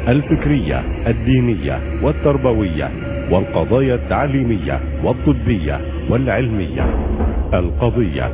الفكرية الدينية والتربوية والقضايا التعليمية والطبية والعلمية القضية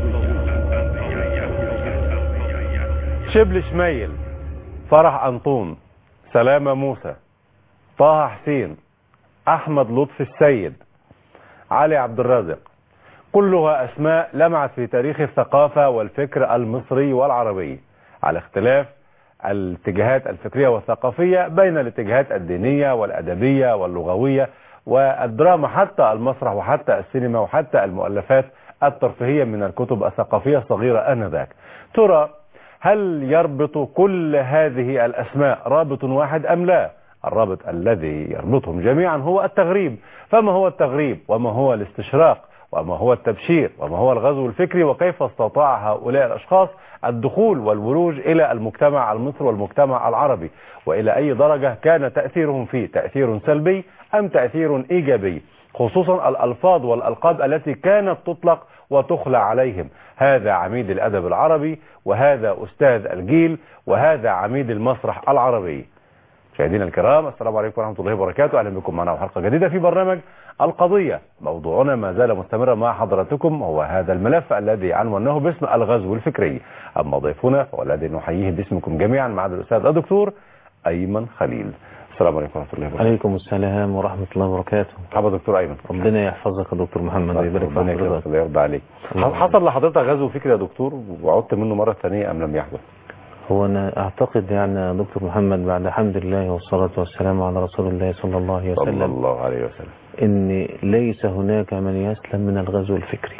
شبل شميل فرح أنطون سلامة موسى طه حسين أحمد لطفي السيد علي عبد الرازق كلها أسماء لمعت في تاريخ الثقافة والفكر المصري والعربي على اختلاف الاتجاهات الفكرية والثقافية بين الاتجاهات الدينية والأدبية واللغوية والدراما حتى المسرح وحتى السينما وحتى المؤلفات الترفيهية من الكتب الثقافية الصغيرة آنذاك ترى هل يربط كل هذه الأسماء رابط واحد أم لا الرابط الذي يربطهم جميعا هو التغريب فما هو التغريب وما هو الاستشراق وما هو التبشير وما هو الغزو الفكري وكيف استطاع هؤلاء الأشخاص الدخول والولوج إلى المجتمع المصري والمجتمع العربي وإلى أي درجة كان تأثيرهم فيه تأثير سلبي أم تأثير إيجابي خصوصا الألفاظ والألقاب التي كانت تطلق وتخلع عليهم هذا عميد الأدب العربي وهذا أستاذ الجيل وهذا عميد المسرح العربي مشاهدينا الكرام السلام عليكم ورحمة الله وبركاته أهلا بكم معنا حلقة جديدة في برنامج القضية موضوعنا ما زال مستمرا مع حضراتكم هو هذا الملف الذي عنوناه باسم الغزو الفكري أما ضيفنا فهو الذي نحييه باسمكم جميعا مع الأستاذ الدكتور أيمن خليل السلام عليكم ورحمة الله وبركاته عليكم السلام ورحمة الله وبركاته مرحبا دكتور أيمن ربنا يحفظك يا دكتور محمد ويبارك في ربنا حضرتك يكرمك الله يرضى عليك الله حصل لحضرتك غزو فكري يا دكتور وعدت منه مرة ثانية أم لم يحدث هو أنا أعتقد يعني يا دكتور محمد بعد حمد الله والصلاة والسلام على رسول الله صلى الله عليه صلى وسلم الله عليه وسلم إن ليس هناك من يسلم من الغزو الفكري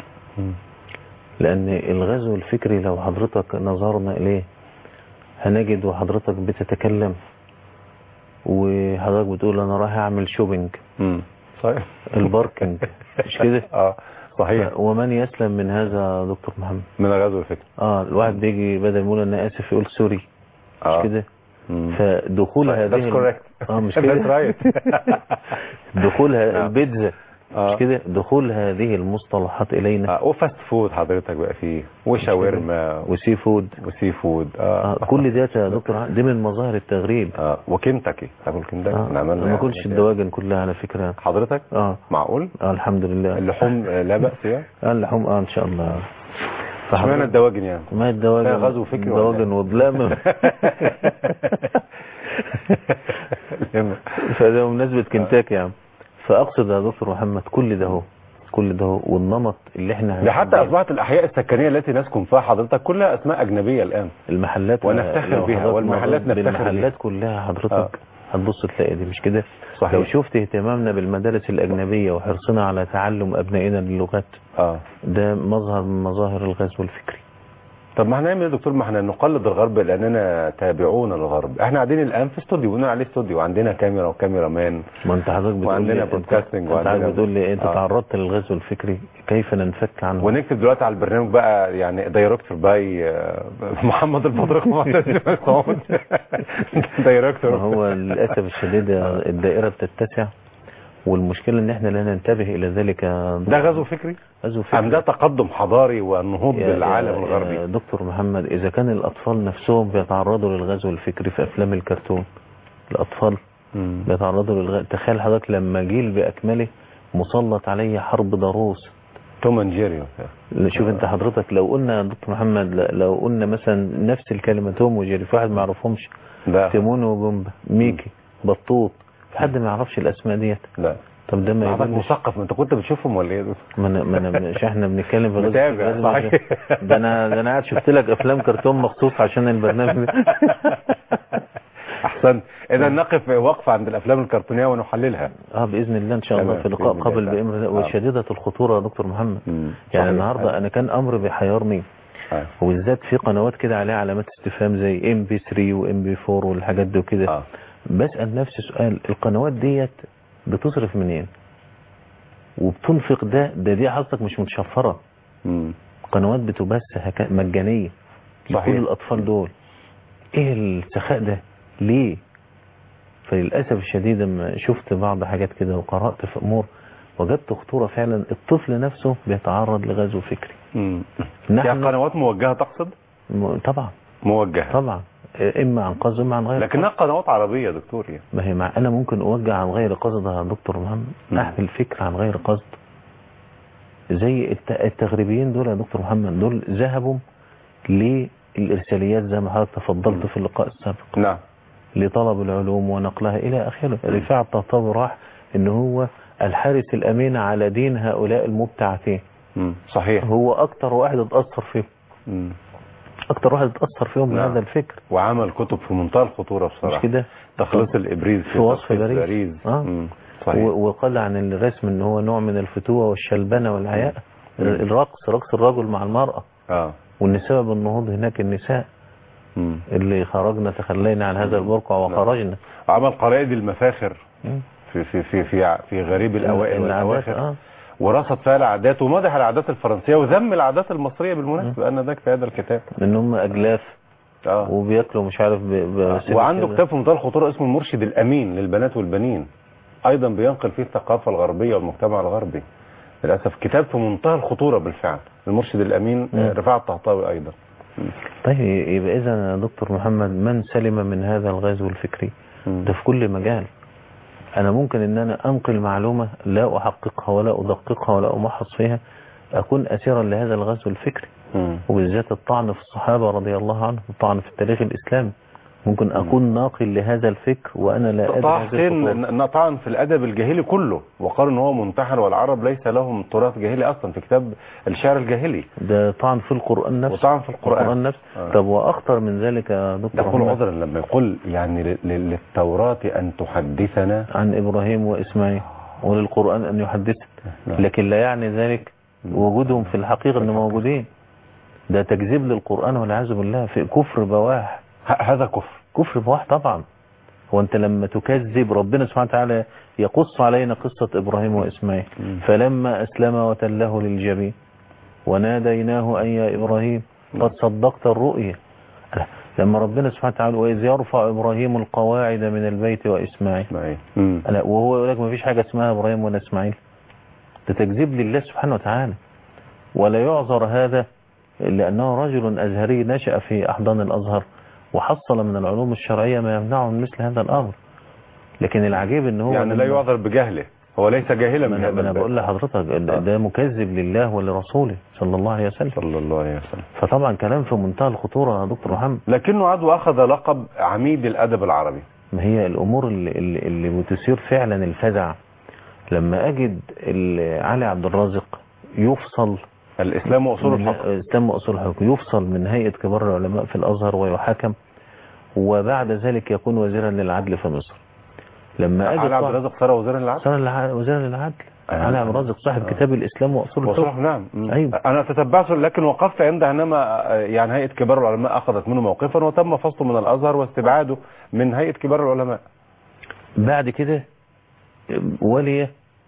لأن الغزو الفكري لو حضرتك نظرنا إليه هنجد وحضرتك بتتكلم وحضرتك بتقول أنا رايح أعمل شوبينج امم صحيح الباركينج مش كده اه صحيح ومن يسلم من هذا يا دكتور محمد من الغزو الفكري اه الواحد بيجي بدل ما يقول انا اسف يقول سوري اه مش كده مم. فدخول هذه That's correct. اه مش That's كده right. دخول ه- آه. البيتزا آه. مش كده دخول هذه المصطلحات الينا آه. وفاست فود حضرتك بقى فيه وشاورما وسي فود وسي فود آه. اه, كل ده يا دكتور ع- دي من مظاهر التغريب آه. وكنتاكي تاكل كنتاكي اه إحنا عملنا ما يعني كلش كده. الدواجن كلها على فكرة حضرتك اه معقول آه، الحمد لله اللحوم آه، لا بأس يعني آه، اللحوم اه ان شاء الله اشمعنى الدواجن يعني ما الدواجن فيها غزو فكري ولا الدواجن إيه؟ وبلامة فده بمناسبة كنتاكي يا عم فأقصد يا دكتور محمد كل ده هو كل ده هو والنمط اللي احنا ده حتى اصبحت الاحياء السكنيه التي نسكن فيها حضرتك كلها اسماء اجنبيه الان المحلات ونفتخر لو بها، حضرتك والمحلات مريت نفتخر بالمحلات كلها حضرتك آه. هتبص تلاقي دي مش كده صحيح. لو شفت اهتمامنا بالمدارس الأجنبية وحرصنا على تعلم أبنائنا للغات اه ده مظهر من مظاهر الغزو الفكري طب ما هنعمل ايه يا دكتور ما احنا نقلد الغرب لاننا تابعون للغرب احنا قاعدين الان في استوديو بنقول عليه استوديو وعندنا كاميرا وكاميرا مان ما انت حضرتك بتقول وعندنا لي انت, بودكاستنج انت وعندنا- بتقول لي انت آه. تعرضت للغزو الفكري كيف ننفك عنه ونكتب دلوقتي على البرنامج بقى يعني دايركتور باي آه، محمد البطريق ومعتز مسعود ما دايركتور هو للأسف الشديد الدائرة بتتسع والمشكلة ان احنا لا ننتبه الى ذلك ده غزو فكري غزو ام ده فكري تقدم حضاري والنهوض يا- بالعالم يا- يا الغربي دكتور محمد اذا كان الاطفال نفسهم بيتعرضوا للغزو الفكري في افلام الكرتون الاطفال مم. بيتعرضوا للغزو تخيل حضرتك لما جيل باكمله مسلط عليه حرب ضروس توم اند جيري شوف انت حضرتك لو قلنا يا دكتور محمد ل- لو قلنا مثلا نفس الكلمة توم وجيري في واحد ما يعرفهمش لا تيمون وبومبا ميكي بطوط في حد ما يعرفش الاسماء ديت لا طب ده ما حضرتك يدلش مثقف ما انت كنت بتشوفهم ولا ايه يا دكتور؟ ما انا ما انا مش احنا بنتكلم في غزو متابع، غزو- صحيح. ده انا ده انا قاعد شفت لك افلام كرتون مخصوص عشان البرنامج ده احسنت اذا نقف وقفه عند الافلام الكرتونيه ونحللها اه باذن الله ان شاء الله تمام، في لقاء بإذن قبل الله. بامر الله آه. وشديده الخطوره يا دكتور محمد مم. يعني صحيح. النهارده انا كان امر بيحيرني آه. وبالذات في قنوات كده عليها علامات استفهام زي ام بي 3 وام بي 4 والحاجات دي وكده آه. بسال نفسي سؤال القنوات ديت بتصرف منين وبتنفق ده ده دي حضرتك مش متشفره مم. قنوات بتبث هكا- مجانيه صحيح. لكل الاطفال دول ايه السخاء ده ليه فللاسف الشديد لما شفت بعض حاجات كده وقرات في امور وجدت خطوره فعلا الطفل نفسه بيتعرض لغزو فكري مم. نحن- يعني قنوات موجهه تقصد م- طبعا موجهه طبعا اما عن قصد اما عن غير لكنها قنوات عربية يا دكتور يعني ما هي مع انا ممكن اوجه عن غير قصد يا دكتور محمد مم. احمل فكره عن غير قصد زي الت- التغريبيين دول يا دكتور محمد دول ذهبوا للارساليات زي ما حضرتك تفضلت في اللقاء السابق نعم لطلب العلوم ونقلها الى اخره رفاعة الطهطاوي راح ان هو الحارس الامين على دين هؤلاء المبتعثين مم. صحيح هو اكتر واحد اتاثر فيهم مم. اكتر واحد اتاثر فيهم نعم. بهذا الفكر وعمل كتب في منتهى الخطورة مش بصراحة كده تخليص الإبريز في وصف تخليص باريس. باريس آه. مم. صحيح و- وقال عن الرسم ان هو نوع من الفتوة والشلبنة والعياء مم. الرقص رقص الرجل مع المرأة اه وان سبب النهوض هناك النساء مم. اللي خرجنا تخلينا عن هذا البرقع وخرجنا عمل قرائد المفاخر مم. في في في في, في غريب الأوائل العادات، والأواخر آه. ورصد فيها العادات ومدح العادات الفرنسية وذم العادات المصرية بالمناسبة أنا ذاك في هذا الكتاب ان هم اجلاف اه وبياكلوا مش عارف ب... ب... وعنده كده. كتاب في منتهى الخطورة اسمه المرشد الأمين للبنات والبنين أيضا بينقل فيه الثقافة الغربية والمجتمع الغربي للأسف كتاب في منتهى الخطورة بالفعل المرشد الأمين مم. آه، رفاعة الطهطاوي أيضا طيب يبقى اذا يا دكتور محمد من سلم من هذا الغزو الفكري مم. ده في كل مجال انا ممكن ان انا انقل معلومة لا احققها ولا ادققها ولا امحص فيها اكون اسيرا لهذا الغزو الفكري مم. وبالذات الطعن في الصحابة رضي الله عنهم الطعن في التاريخ الاسلامي ممكن اكون ناقل لهذا الفكر وانا لا ادري طه هذه حسين الخطوات. ن- طعن في الأدب الجاهلي كله وقال إن هو منتحر والعرب ليس لهم تراث جاهلي أصلا في كتاب الشعر الجاهلي ده طعن في القرآن نفسه وطعن في القرآن القرآن نفسه آه. طب واخطر من ذلك يا دكتور يقول محمد عذرا لما يقول يعني ل- ل- للتوراة أن تحدثنا عن ابراهيم واسماعيل وللقرآن ان يحدثك نعم. لكن لا يعني ذلك وجودهم في الحقيقة انهم موجودين ده تكذيب للقرآن والعياذ بالله في كفر بواح ه- هذا كفر كفر بواح طبعا هو انت لما تكذب ربنا سبحانه وتعالى يقص علينا قصة ابراهيم واسماعيل مم. فلما اسلم وتله للجبين وناديناه ان يا ابراهيم قد صدقت الرؤيا لما ربنا سبحانه وتعالى واذ يرفع ابراهيم القواعد من البيت واسماعيل معي مم. لا وهو يقول لك ما فيش حاجة اسمها ابراهيم ولا اسماعيل ده تكذيب لله سبحانه وتعالى ولا يعذر هذا لأنه رجل أزهري نشأ في أحضان الأزهر وحصل من العلوم الشرعية ما يمنعه من مثل هذا الأمر لكن العجيب ان هو يعني لا لما- يعذر بجهله هو ليس جاهلا ما من انا هذا ما أنا الباب. بقول لحضرتك ده- آه. ده مكذب لله ولرسوله صلى الله عليه وسلم صلى الله عليه وسلم فطبعا كلام في منتهى الخطورة يا دكتور محمد لكنه عاد واخذ لقب عميد الادب العربي ما هي الامور اللي, اللي, اللي بتثير فعلا الفزع لما اجد ال- علي عبد الرازق يفصل الاسلام واصول من- الحكم تم اصول الحكم يفصل من هيئة كبار العلماء في الازهر ويحاكم وبعد ذلك يكون وزيرا للعدل في مصر لما اجد علي عبد طه- الرازق صار وزيرا للعدل صار الع- وزيرا للعدل آه. علي عبد الرازق صاحب آه. كتاب الاسلام واصول وصول الحكم نعم مم. أيوة. انا تتبعته لكن وقفت عند انما آه، يعني هيئه كبار العلماء اخذت منه موقفا وتم فصله من الازهر واستبعاده من هيئه كبار العلماء بعد كده ولي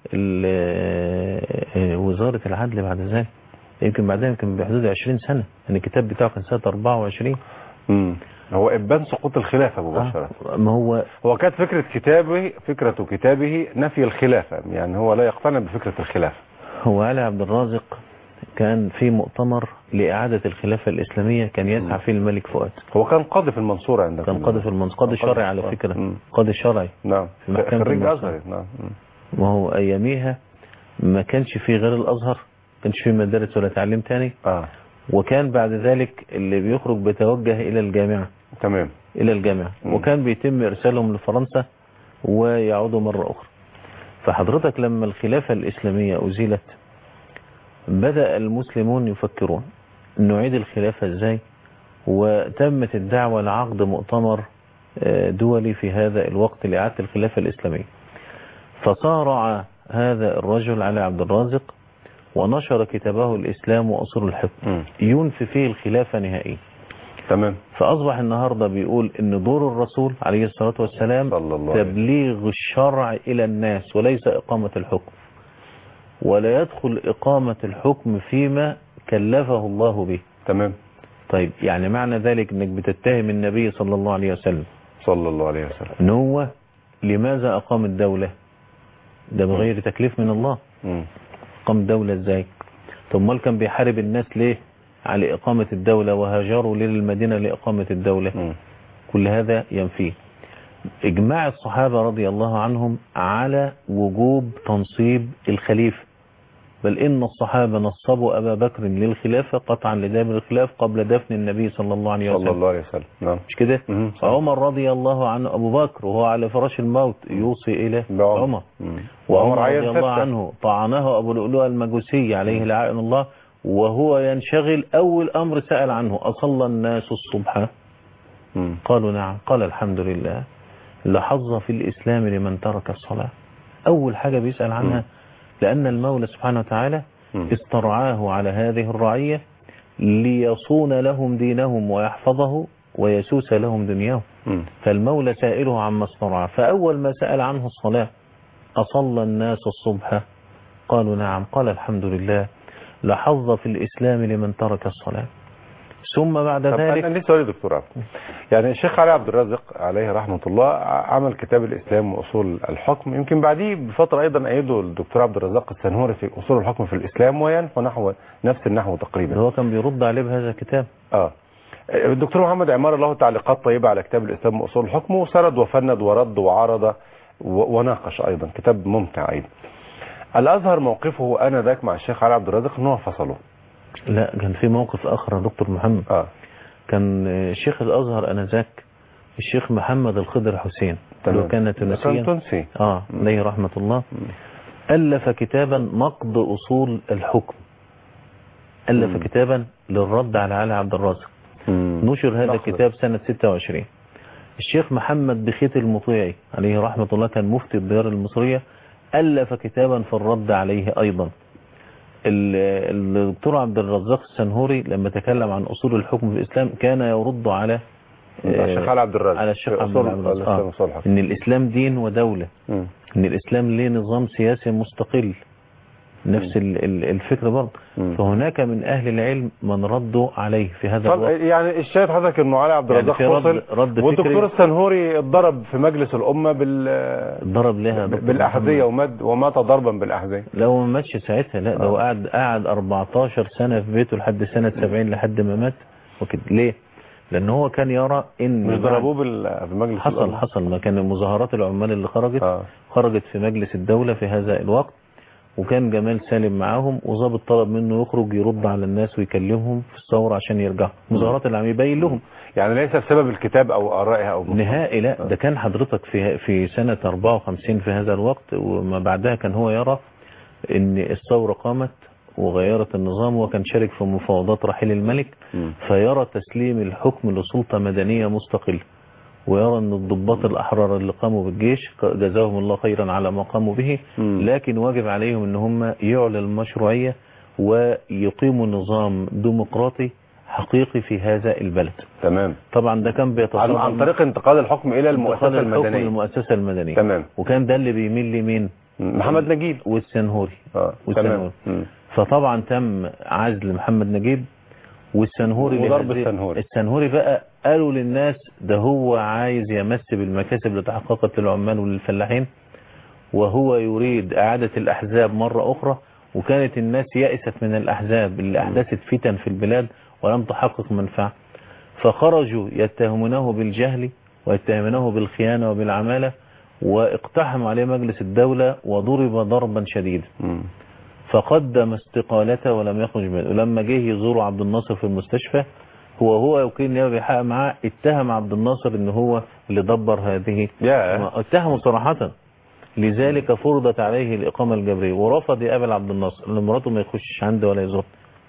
ال- وزارة العدل بعد ذلك يمكن بعدها يمكن بحدود 20 سنة ان الكتاب بتاعه كان سنة 24 مم. هو ابان سقوط الخلافه مباشره آه، ما هو هو كانت فكره كتابه فكره كتابه نفي الخلافه يعني هو لا يقتنع بفكره الخلافه هو علي عبد الرازق كان في مؤتمر لإعادة الخلافة الإسلامية كان يسعى فيه الملك فؤاد هو كان قاضي في المنصوره عندكم كان قاضي في المنصب قاضي قاضي شرعي على في- فكرة مم. قاضي شرعي نعم في محكمة خريج المنصورة. ازهري نعم مم. ما هو أياميها ما كانش فيه غير الأزهر ما كانش فيه مدارس ولا تعليم تاني اه وكان بعد ذلك اللي بيخرج بيتوجه إلى الجامعة تمام إلى الجامعة مم. وكان بيتم إرسالهم لفرنسا ويعودوا مرة أخرى فحضرتك لما الخلافة الإسلامية أزيلت بدأ المسلمون يفكرون نعيد الخلافة إزاي وتمت الدعوة لعقد مؤتمر آه، دولي في هذا الوقت لإعادة الخلافة الإسلامية فصارع هذا الرجل علي عبد الرازق ونشر كتابه الإسلام وأصول الحكم مم. ينفي فيه الخلافة نهائيا تمام فأصبح النهاردة بيقول إن دور الرسول عليه الصلاة والسلام صلى الله عليه وسلم. تبليغ الشرع إلى الناس وليس إقامة الحكم ولا يدخل إقامة الحكم فيما كلفه الله به تمام طيب يعني معنى ذلك إنك بتتهم النبي صلى الله عليه وسلم صلى الله عليه وسلم إن هو لماذا أقام الدولة ده بغير تكليف من الله مم. أقام الدولة إزاي طب امال كان بيحارب الناس ليه على إقامة الدولة وهاجروا للمدينة لإقامة الدولة مم. كل هذا ينفيه إجماع الصحابة رضي الله عنهم على وجوب تنصيب الخليفة بل إن الصحابة نصبوا أبا بكر للخلافة قطعا لدابر الخلاف قبل دفن النبي صلى الله عليه صلى وسلم الله عليه وسلم نعم مش كده مم. صح. فعمر رضي الله عنه أبو بكر وهو على فراش الموت يوصي إلى بعمر. عمر مم. وعمر عين رضي الله ستة. عنه طعنه أبو لؤلؤ المجوسي عليه لعائن الله وهو ينشغل أول أمر سأل عنه أصلى الناس الصبح مم. قالوا نعم قال الحمد لله لحظ في الإسلام لمن ترك الصلاة أول حاجة بيسأل عنها لأن المولى سبحانه وتعالى مم. استرعاه على هذه الرعية ليصون لهم دينهم ويحفظه ويسوس لهم دنياهم مم. فالمولى سائله عما استرعاه فأول ما سأل عنه الصلاة أصلى الناس الصبح قالوا نعم قال الحمد لله لحظ في الإسلام لمن ترك الصلاة ثم بعد طب ذلك انا ليه سؤال يا دكتور عبد يعني الشيخ علي عبد الرازق عليه رحمه الله ع- عمل كتاب الاسلام واصول الحكم يمكن بعديه بفتره ايضا ايده الدكتور عبد الرزاق السنهوري في اصول الحكم في الاسلام وينحو نحو نفس النحو تقريبا هو كان بيرد عليه بهذا الكتاب اه الدكتور محمد عمار له تعليقات طيبه على كتاب الاسلام واصول الحكم وسرد وفند ورد وعارض و- وناقش ايضا كتاب ممتع ايضا الازهر موقفه انذاك مع الشيخ علي عبد الرازق ان هو فصله لا كان في موقف آخر يا دكتور محمد اه كان آه، شيخ الأزهر أنذاك الشيخ محمد الخضر حسين تمام. اللي كان كان تونسيا تونسي اه عليه رحمة الله ألف كتابا نقد أصول الحكم ألف مم. كتابا للرد على علي عبد الرازق مم. نشر هذا نقد. الكتاب سنة 26 الشيخ محمد بخيت المطيعي عليه رحمة الله كان مفتي الديار المصرية ألف كتابا في الرد عليه أيضا ال- الدكتور عبد الرزاق السنهوري لما تكلم عن أصول الحكم في الإسلام كان يرد على الشيخ علي عبد الرازق على الشيخ في عبد أصول- الرزاق الإسلام آه. وأصول الحكم. إن الإسلام دين ودولة مم. إن الإسلام ليه نظام سياسي مستقل نفس ال- ال- الفكر برضه مم. فهناك من أهل العلم من ردوا عليه في هذا طب الوقت يعني الشاهد حضرتك انه علي عبد يعني الرزاق في رد- فصل رد فكري. والدكتور السنهوري اتضرب في مجلس الامه بال ضرب لها دكتور بالاحذيه محمد. ومات ومات ضربا بالاحذيه لو ما ماتش ساعتها لا ده هو قعد قعد 14 سنة في بيته لحد سنة 70 لحد ما مات وكده ليه؟ لأن هو كان يرى إن مش بعد- ضربوه بال... في مجلس حصل الأمة. حصل ما كان مظاهرات العمال اللي خرجت اه خرجت في مجلس الدولة في هذا الوقت وكان جمال سالم معاهم وظابط طلب منه يخرج يرد على الناس ويكلمهم في الثورة عشان يرجعوا مظاهرات اللي عم يبين لهم يعني ليس بسبب الكتاب او ارائها او نهائي لا ده كان حضرتك في في سنة 54 في هذا الوقت وما بعدها كان هو يرى ان الثورة قامت وغيرت النظام وكان شارك في مفاوضات رحيل الملك مم. فيرى تسليم الحكم لسلطة مدنية مستقلة ويرى ان الضباط الاحرار اللي قاموا بالجيش جزاهم الله خيرا على ما قاموا به مم. لكن واجب عليهم ان هم يعلن المشروعية ويقيموا نظام ديمقراطي حقيقي في هذا البلد تمام طبعا ده كان عن, بيتصادم عن طريق انتقال الحكم الى المؤسسه انتقال الحكم المدنيه للمؤسسة المدنية تمام وكان ده اللي بيميل لمين محمد نجيب والسنهوري اه والسنهوري. تمام مم. فطبعا تم عزل محمد نجيب والسنهوري وضرب لهذه- السنهوري. السنهوري بقى قالوا للناس ده هو عايز يمس بالمكاسب اللي تحققت للعمال وللفلاحين وهو يريد إعادة الأحزاب مرة أخرى وكانت الناس يأست من الأحزاب اللي أحدثت فتن في البلاد ولم تحقق منفعة فخرجوا يتهمونه بالجهل ويتهمونه بالخيانة وبالعمالة واقتحم عليه مجلس الدولة وضرب ضربا شديدا مم. فقدم استقالته ولم يخرج منه ولما جه يزوره عبد الناصر في المستشفى هو هو وكيل النيابه بيحقق معاه اتهم عبد الناصر ان هو اللي دبر هذه يا ما- اتهمه صراحة لذلك فرضت عليه الإقامة الجبرية ورفض يقابل عبد الناصر ان مراته ما يخشش عنده ولا يزور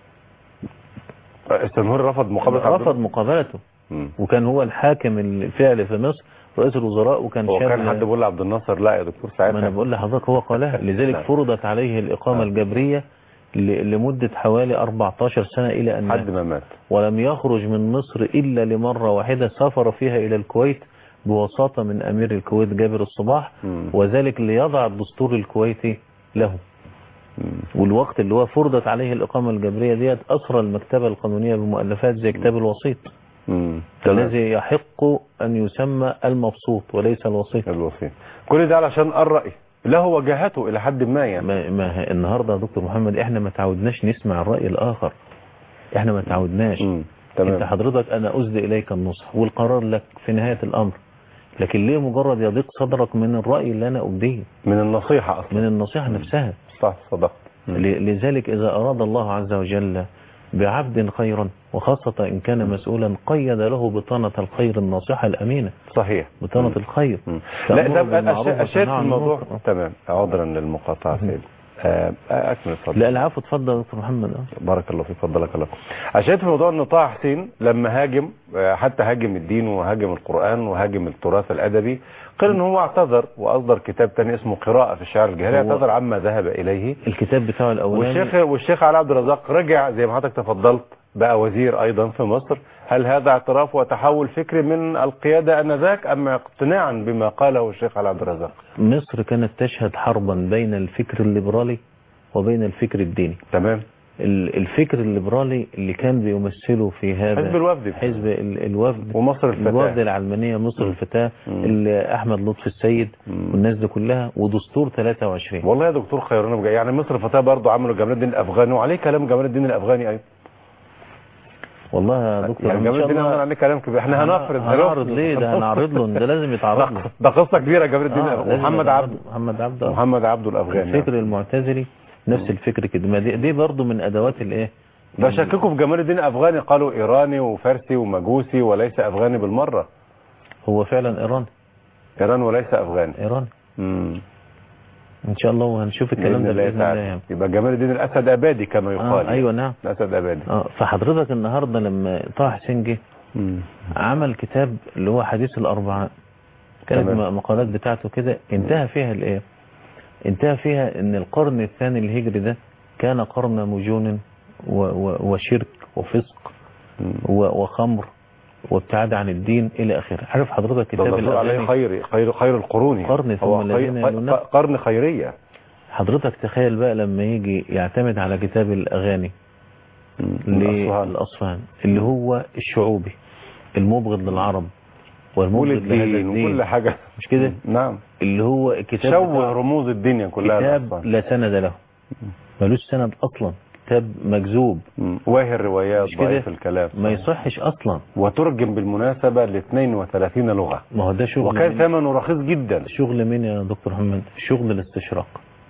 السنهوري رفض مقابله عبد رفض مقابلته مم. وكان هو الحاكم الفعلي في مصر رئيس الوزراء وكان هو شاب كان حد بيقول لعبد الناصر لا يا دكتور ما انا ساعتها بقول لحضرتك هو قالها لذلك نعم. فرضت عليه الإقامة آه. الجبرية ل- لمدة حوالي 14 سنة إلى أن حد ما مات ولم يخرج من مصر إلا لمرة واحدة سافر فيها إلى الكويت بوساطة من أمير الكويت جابر الصباح مم. وذلك ليضع الدستور الكويتي له مم. والوقت اللي هو فرضت عليه الإقامة الجبرية ديت أسرى المكتبة القانونية بمؤلفات زي كتاب الوسيط مم. تمام. الذي يحق أن يسمى المبسوط وليس الوسيط الوصية كل ده علشان الرأي له وجهته إلى حد ما يعني ما, ما النهاردة يا دكتور محمد احنا ما تعودناش نسمع الرأي الآخر احنا ما تعودناش مم. تمام. انت حضرتك انا اسدي اليك النصح والقرار لك في نهاية الامر لكن ليه مجرد يضيق صدرك من الرأي اللي انا ابديه من النصيحة اصلا من النصيحة نفسها صح صدقت ل- لذلك إذا أراد الله عز وجل بعبد خيرا وخاصة إن كان مسؤولا قيد له بطانة الخير الناصحة الأمينة صحيح بطانة الخير مم. لا تأمر ده بالمعروف الشيء الشيء في وتنهى عن الموضوع المنكر. تمام عذرا للمقاطعة سيدي آه، اكمل اتفضل لا العفو اتفضل يا دكتور محمد آه. بارك الله فيك فضلك الله عشان في موضوع ان طه حسين لما هاجم آه، حتى هاجم الدين وهاجم القرآن وهاجم التراث الأدبي قال ان هو اعتذر واصدر كتاب تاني اسمه قراءة في الشعر الجاهلي هو- اعتذر عما ذهب اليه الكتاب بتاعه الأولاني والشيخ والشيخ علي عبد الرزاق رجع زي ما حضرتك تفضلت بقى وزير ايضا في مصر هل هذا اعتراف وتحول فكري من القيادة انذاك ام اقتناعا بما قاله الشيخ علي عبد الرزاق مصر كانت تشهد حربا بين الفكر الليبرالي وبين الفكر الديني تمام ال- الفكر الليبرالي اللي كان بيمثله في هذا حزب الوفد حزب ال- الوفد ومصر الفتاة الوفد العلمانية مصر الفتاة مم. اللي أحمد لطفي السيد مم. والناس دي كلها ودستور 23 والله يا دكتور خيرنا بجا. يعني مصر فتاة برضه عملوا جمال الدين الافغاني وعليه كلام جمال الدين الافغاني ايضا والله يا دكتور يعني إن جمال شاء الدين الله الافغاني عليه كلام كبير احنا هنفرض هنعرض ليه ده هنعرض له ده لازم يتعرض له ده قصة كبيرة جمال الدين آه، الأفغاني. لازم محمد يتعرض عبده له. محمد عبده آه. محمد عبده الافغاني الفكر المعتزلي نفس الفكر كده ما دي, دي برضه من ادوات الايه ده شككوا في جمال الدين الافغاني قالوا ايراني وفارسي ومجوسي وليس افغاني بالمره هو فعلا ايراني ايران وليس افغاني ايراني امم ان شاء الله وهنشوف الكلام ده باذن الله تعالى. يعني. يبقى جمال الدين الاسد ابادي كما يقال آه ايوه نعم الاسد ابادي اه فحضرتك النهارده لما طه حسين جه مم. عمل كتاب اللي هو حديث الأربعاء كانت تمام. م- مقالات بتاعته كده انتهى فيها الايه انتهى فيها ان القرن الثاني الهجري ده كان قرن مجون و و وشرك وفسق مم. و وخمر وابتعاد عن الدين الى اخره عارف حضرتك ده كتاب الرسول عليه الأغاني خير خير خير القرون قرن ثم هو الذين خير- يلونهم. قرن خيريه حضرتك تخيل بقى لما يجي يعتمد على كتاب الأغاني مم. الأصفهان. للأصفهان اللي هو الشعوبي المبغض للعرب والمبغض لهذا والدين وكل الدين حاجه مش كده نعم اللي هو الكتاب شوه بتاع- رموز الدنيا كلها كتاب الأصفهان. لا سند له ملوش سند اصلا كتاب مكذوب مم. واهي الروايات مش كده؟ ضعيف الكلام ما يصحش اصلا وترجم بالمناسبة ل 32 لغة ما هو ده شغل وكان من ثمنه رخيص جدا شغل مين يا دكتور محمد شغل الاستشراق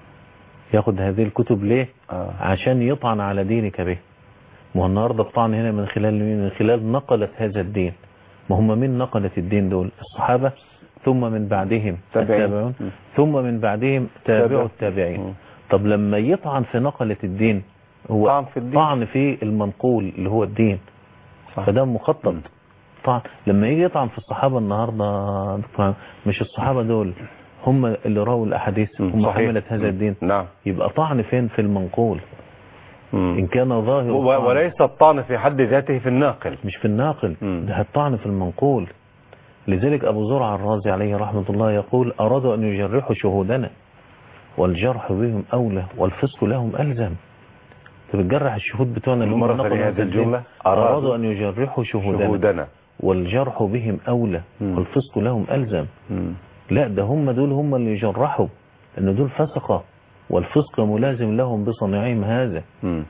ياخد هذه الكتب ليه آه. عشان يطعن على دينك به ما هو النهارده الطعن هنا من خلال مين من خلال نقلت هذا الدين ما هم مين نقلت الدين دول الصحابة ثم من بعدهم تابعين. التابعون م. ثم من بعدهم تابع. تابعوا التابعين م. طب لما يطعن في نقلة الدين هو طعن في الدين. طعن في المنقول اللي هو الدين صح. فده مخطط م. طعن لما يجي يطعن في الصحابة النهاردة دكتور، مش الصحابة دول هم اللي رووا الأحاديث م. هم صحيح. حملت هذا م. الدين نعم يبقى طعن فين في المنقول مم. إن كان ظاهر و- الطعن وليس الطعن في حد ذاته في الناقل مش في الناقل مم. ده الطعن في المنقول لذلك أبو زرع الرازي عليه رحمة الله يقول أرادوا أن يجرحوا شهودنا والجرح بهم أولى والفسق لهم ألزم انت بتجرح الشهود بتوعنا اللي هم مرة نقلوا ثانية هذا هذه الدين. الجملة أرادوا أن يجرحوا شهودنا شهودنا والجرح بهم أولى مم. والفسق لهم ألزم مم. لا ده هم دول هم اللي يجرحوا لأن دول فسقة والفسق ملازم لهم بصنيعهم هذا مم.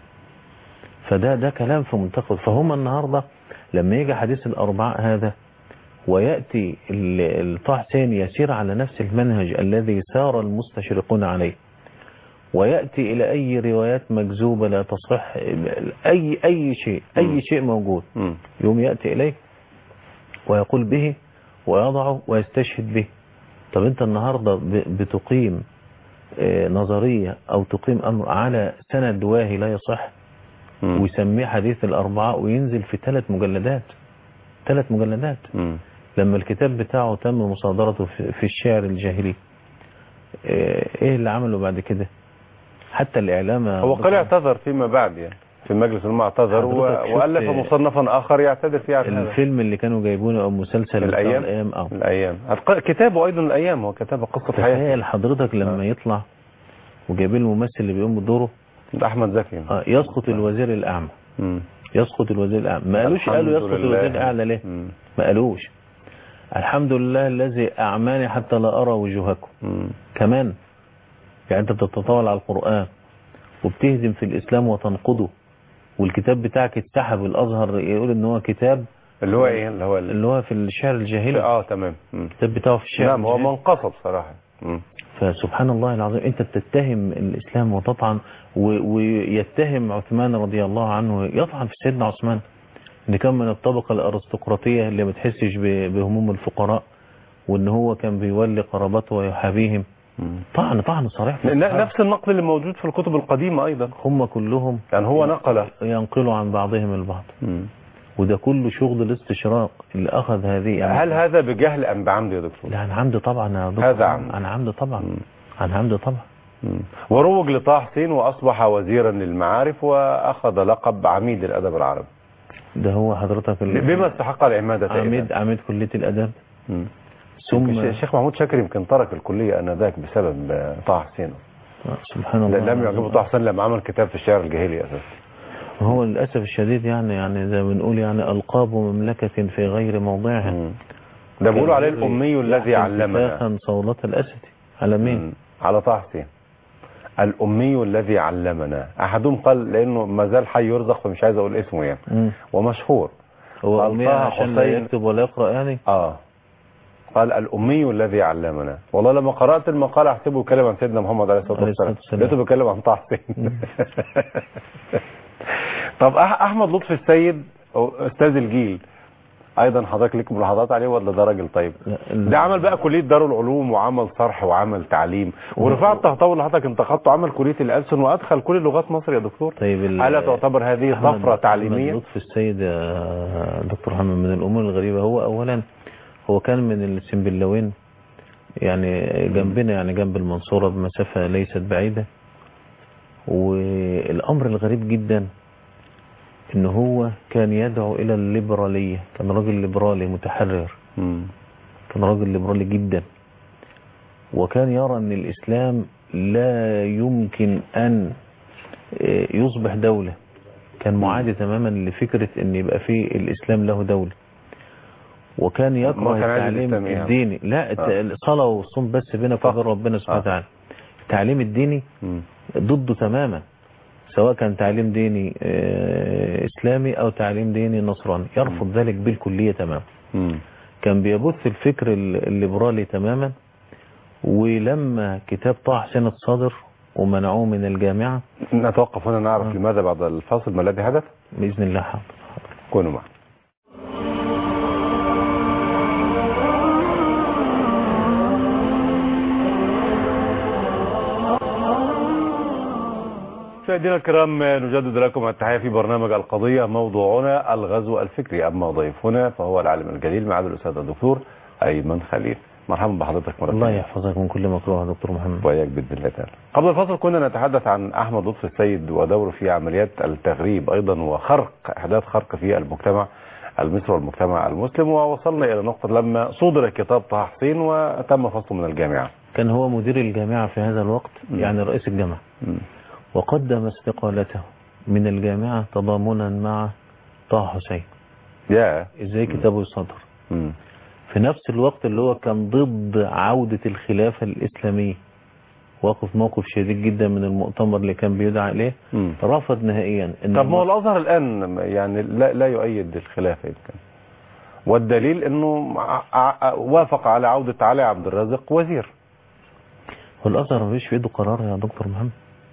فده ده كلام في منتقد فهم النهاردة لما يجي حديث الأربعاء هذا ويأتي ال- الطه حسين يسير على نفس المنهج الذي سار المستشرقون عليه ويأتي إلى أي روايات مكذوبة لا تصح أي أي شيء مم. أي شيء موجود مم. يوم يأتي إليه ويقول به ويضعه ويستشهد به طب أنت النهاردة ب- بتقيم آه، نظرية أو تقيم أمر على سند واهي لا يصح مم. ويسميه حديث الأربعاء وينزل في ثلاث مجلدات ثلاث مجلدات مم. لما الكتاب بتاعه تم مصادرته في في الشعر الجاهلي آه، ايه اللي عمله بعد كده حتى الإعلام هو قال اعتذر فيما بعد يعني في مجلس الأمة اعتذر و- حضرتك شفت وألف مصنفا آخر يعتذر فيه عن هذا الفيلم اللي كانوا جايبونه أو مسلسل بتاع الأيام الأيام أو الأيام الق- كتابه أيضا الأيام هو كتاب قصة حياته تخيل حضرتك لما يطلع وجايبين الممثل اللي بيقوم بدوره ده أحمد زكي آه، يسقط الوزير الأعمى مم. يسقط الوزير الأعمى ما قالوش الحمد قالوا يسقط لله. الوزير الأعلى ليه مم. ما قالوش الحمد لله الذي أعماني حتى لا أرى وجوهكم مم. كمان يعني أنت بتتطاول على القرآن وبتهدم في الإسلام وتنقضه والكتاب بتاعك اتسحب الازهر يقول ان هو كتاب اللي هو ايه اللي هو ال- اللي هو في الشعر الجاهلي اه تمام مم. الكتاب بتاعه في الشعر نعم هو الجاهلي. منقصب صراحة مم. فسبحان الله العظيم انت بتتهم الاسلام وتطعن و- ويتهم عثمان رضي الله عنه يطعن في سيدنا عثمان ان كان من الطبقة الارستقراطية اللي ما بتحسش ب- بهموم الفقراء وان هو كان بيولي قرابته ويحابيهم مم. طعن طعن صريح في ن- الصحابة. نفس النقل اللي موجود في الكتب القديمة أيضا هم كلهم يعني هو نقل ينقلوا عن بعضهم البعض مم. وده كله شغل الاستشراق اللي اخذ هذه يعني هل هذا بجهل أم بعمد يا دكتور؟ لا عن عمد طبعا يا دكتور هذا عمد. عن عمد طبعا مم. عن عمد طبعا مم. وروج لطه حسين وأصبح وزيرا للمعارف وأخذ لقب عميد الأدب العربي ده هو حضرتك ال- بما استحق العمادة عميد عميد كلية الاداب مم. ثم يمكن الشيخ محمود شاكر يمكن ترك الكلية آنذاك بسبب آه، طه حسين سبحان الله لم يعجبه طه حسين لما عمل كتاب في الشعر الجاهلي أساسا هو للاسف الشديد يعني يعني زي ما بنقول يعني القاب مملكة في غير موضعها مم. ده بيقولوا عليه الأمي الذي يحكي علمنا انتفاخا صولة الاسد على مين؟ مم. على طه حسين الأمي الذي علمنا أحدهم قال لأنه ما زال حي يرزق فمش عايز أقول اسمه يعني مم. ومشهور هو قال أمية طه عشان لا حسين- يكتب ولا يقرأ يعني آه قال الأمي الذي علمنا والله لما قرأت المقال أحسبه يتكلم عن سيدنا محمد عليه الصلاة عليه والسلام الصلاة والسلام. لقيته بيتكلم عن طه حسين طب أح- أحمد لطفي السيد هو أستاذ الجيل أيضا حضرتك ليك ملاحظات عليه ولا ده راجل طيب؟ لا، ال- ده عمل بقى كلية دار العلوم وعمل صرح وعمل تعليم ورفاعة الطهطاوي اللي حضرتك انتقدته عمل كلية الألسن وأدخل كل لغات مصر يا دكتور طيب ال- ألا تعتبر هذه أحمد- طفرة تعليمية؟ أحمد لطفي السيد يا دكتور محمد من الأمور الغريبة هو أولا هو كان من السنبلاوين يعني جنبنا يعني جنب المنصورة بمسافة ليست بعيدة والأمر الغريب جدا إن هو كان يدعو إلى الليبرالية كان راجل ليبرالي متحرر مم. كان راجل ليبرالي جدا وكان يرى ان الاسلام لا يمكن ان آه، يصبح دولة كان معادي تماما لفكرة ان يبقى فيه الاسلام له دولة وكان ما يكره كان عايز التعليم الإسلام إيه؟ الديني لا الت- آه. الصلاة والصوم بس بينك صح. وبين ربنا سبحانه آه. وتعالى التعليم الديني مم. ضده تماما سواء كان تعليم ديني آه، اسلامي او تعليم ديني نصراني يرفض ذلك بالكلية تماما مم. كان بيبث الفكر ال- الليبرالي تماما ولما كتاب طه حسين الصدر ومنعوه من الجامعة نتوقف هنا نعرف آه. لماذا بعد الفاصل ما الذي حدث بإذن الله حاضر كونوا معنا مشاهدينا الكرام نجدد لكم التحية في برنامج القضية موضوعنا الغزو الفكري أما ضيفنا فهو العالم الجليل معالي الأستاذ الدكتور أيمن خليل مرحبا بحضرتك مرة الله ثانية. يحفظك من كل مكروه يا دكتور محمد وإياك بإذن الله تعالى قبل الفصل كنا نتحدث عن أحمد لطفي السيد ودوره في عمليات التغريب أيضا وخرق إحداث خرق في المجتمع المصري والمجتمع المسلم ووصلنا إلى نقطة لما صدر كتاب طه حسين وتم فصله من الجامعة كان هو مدير الجامعة في هذا الوقت م. يعني رئيس الجامعة وقدم استقالته من الجامعة تضامنا مع طه حسين يا ازاي كتابه يصدر مم. في نفس الوقت اللي هو كان ضد عودة الخلافة الإسلامية واقف موقف شديد جدا من المؤتمر اللي كان بيدعى إليه مم. رفض نهائيا إن طب ما هو مصر- الأزهر الآن يعني لا, لا يؤيد الخلافة يمكن والدليل أنه ع- ع- وافق على عودة علي عبد الرازق وزير هو الأزهر مفيش في إيده قرار يا دكتور محمد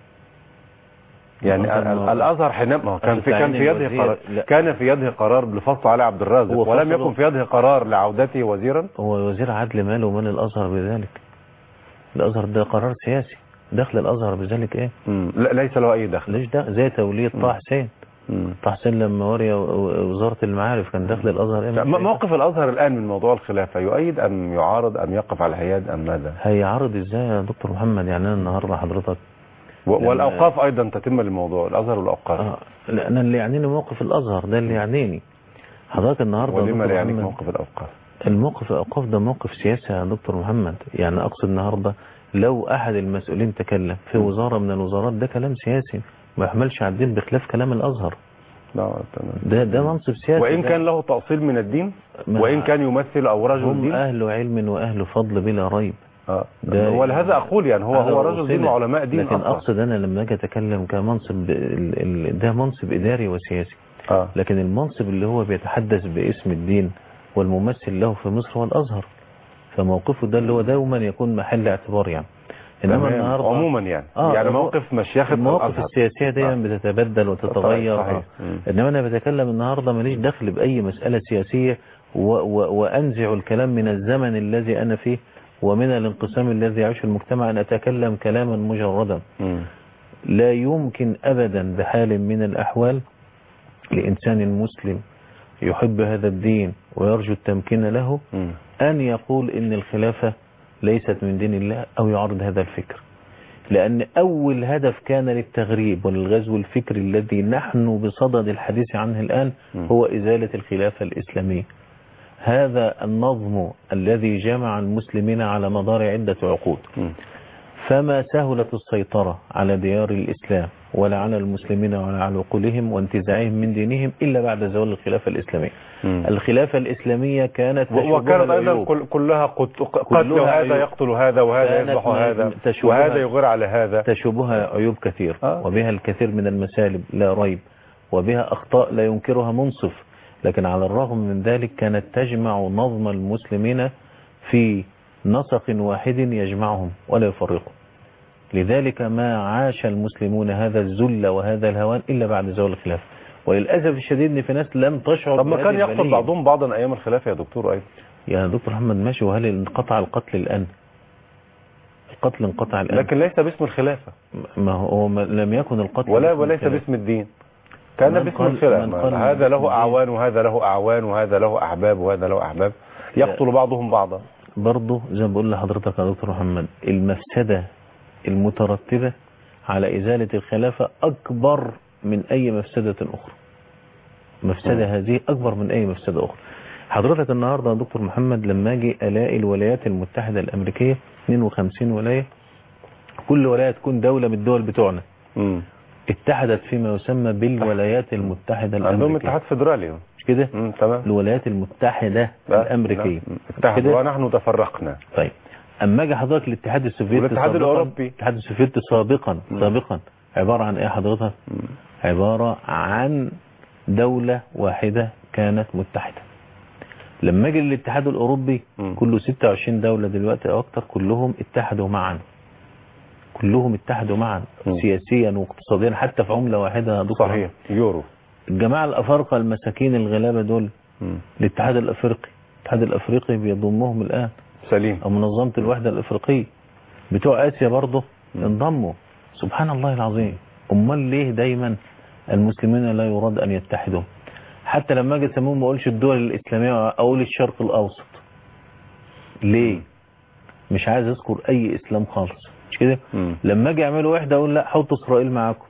يعني الأزهر ال- ما- الازهر حينما كان في كان في تعيين يده الوزير- قرار لا. كان في يده قرار بفصل علي عبد الرازق هو ولم فصله- يكن في يده قرار لعودته وزيرا هو وزير عدل ماله ومال الأزهر بذلك الأزهر ده قرار سياسي دخل الأزهر بذلك إيه مم. لا ليس له اي دخل ليش ده زي تولية طه حسين مم. طه حسين لما وري وزارة المعارف كان دخل الأزهر إيه م- موقف الازهر الان من موضوع الخلافه يؤيد ام يعارض ام يقف على الحياد ام ماذا هيعرض ازاي يا دكتور محمد يعني انا النهارده حضرتك و- لما- والاوقاف ايضا تتم للموضوع الازهر والاوقاف اه لا انا اللي يعنيني موقف الازهر ده اللي يعنيني حضرتك النهارده يا ولما دكتور لا يعنيك محمد، موقف الاوقاف الموقف الاوقاف ده موقف سياسي يا دكتور محمد يعني اقصد النهارده لو احد المسؤولين تكلم في وزاره من الوزارات ده كلام سياسي ما يحملش على الدين بخلاف كلام الازهر لا تمام ده ده منصب سياسي وان ده كان له تاصيل من الدين ما- وان كان يمثل او رجل هم دين اهل علم واهل فضل بلا ريب اه ده- ولهذا اقول يعني هو هذا هو رجل دين وسيلة. وعلماء دين لكن أصلاً. اقصد انا لما اجي اتكلم كمنصب ال- ال- ده منصب اداري وسياسي اه لكن المنصب اللي هو بيتحدث باسم الدين والممثل له في مصر هو الازهر فموقفه ده اللي هو دوما يكون محل اعتبار يعني انما تمام. النهارده عموما يعني آه، يعني هو- موقف مشيخة المواقف الازهر السياسيه دايما آه. بتتبدل وتتغير صحيح. آه. مم. انما انا بتكلم النهارده ماليش دخل باي مساله سياسيه و و وانزع الكلام من الزمن الذي انا فيه ومن الانقسام الذي يعيشه المجتمع ان اتكلم كلاما مجردا مم. لا يمكن ابدا بحال من الاحوال لانسان مسلم يحب هذا الدين ويرجو التمكين له مم. أن يقول إن الخلافة ليست من دين الله أو يعرض هذا الفكر لأن أول هدف كان للتغريب وللغزو الفكري الذي نحن بصدد الحديث عنه الآن م. هو إزالة الخلافة الإسلامية هذا النظم الذي جمع المسلمين على مدار عدة عقود مم. فما سهلت السيطرة على ديار الإسلام ولا على المسلمين ولا على عقولهم وانتزاعهم من دينهم إلا بعد زوال الخلافة الإسلامية مم. الخلافة الإسلامية كانت و- تشوبها وكانت ايضا العيوب. كل- كلها قت- قتل كلها وهذا عيوب. يقتل هذا وهذا كانت يذبح م- هذا تشوبها- وهذا يغير على هذا تشوبها عيوب كثير آه. وبها الكثير من المسالب لا ريب وبها أخطاء لا ينكرها منصف لكن على الرغم من ذلك كانت تجمع نظم المسلمين في نسق واحد يجمعهم ولا يفرقهم لذلك ما عاش المسلمون هذا الذل وهذا الهوان إلا بعد زوال الخلافة وللأسف الشديد ان في ناس لم تشعر طب ما بهذه كان يقتل البلية. بعضهم بعضا ايام الخلافه يا دكتور ايضا يا دكتور محمد ماشي وهل انقطع القتل الآن القتل انقطع الآن لكن ليس باسم الخلافه ما هو ما لم يكن القتل ولا باسم وليس الخلافة. باسم الدين كان من باسم قال- الخلافه من قال هذا باسم له الدين. اعوان وهذا له اعوان وهذا له احباب وهذا له احباب يقتل بعضهم بعضا برضه زي ما بقول لحضرتك يا دكتور محمد المفسدة المترتبة على إزالة الخلافة أكبر من أي مفسدة أخرى مفسدة هذه أكبر من أي مفسدة أخرى حضرتك النهاردة يا دكتور محمد لما أجي ألاقي الولايات المتحدة الأمريكية 52 ولاية كل ولاية تكون دولة من الدول بتوعنا مم. اتحدت فيما يسمى بالولايات المتحدة عندهم الأمريكية اتحاد فيدرالي مش كده مم، تمام الولايات المتحدة لا، الأمريكية لا. اتحدوا كده؟ ونحن تفرقنا طيب اما اجي حضرتك الاتحاد السوفيتي والاتحاد سابقاً- الأوروبي. الاتحاد السوفيتي سابقا مم. سابقا عبارة عن ايه حضرتك مم. عبارة عن دولة واحدة كانت متحدة لما اجي للاتحاد الاوروبي مم. كله 26 دولة دلوقتي او اكتر كلهم اتحدوا معا كلهم اتحدوا معا مم. سياسيا واقتصاديا حتى في عملة واحدة يا دكتور صحيح يورو الجماعة الافارقة المساكين الغلابة دول مم. الاتحاد الافريقي الاتحاد الافريقي بيضمهم الان سليم او منظمة الوحدة الافريقية بتوع اسيا برضه مم. انضموا سبحان الله العظيم امال ليه دايما المسلمين لا يراد ان يتحدوا حتى لما اجي اسميهم ما اقولش الدول الاسلاميه اقول الشرق الاوسط ليه مش عايز اذكر اي اسلام خالص مش كده مم. لما اجي اعملوا وحده اقول لا حط اسرائيل معاكم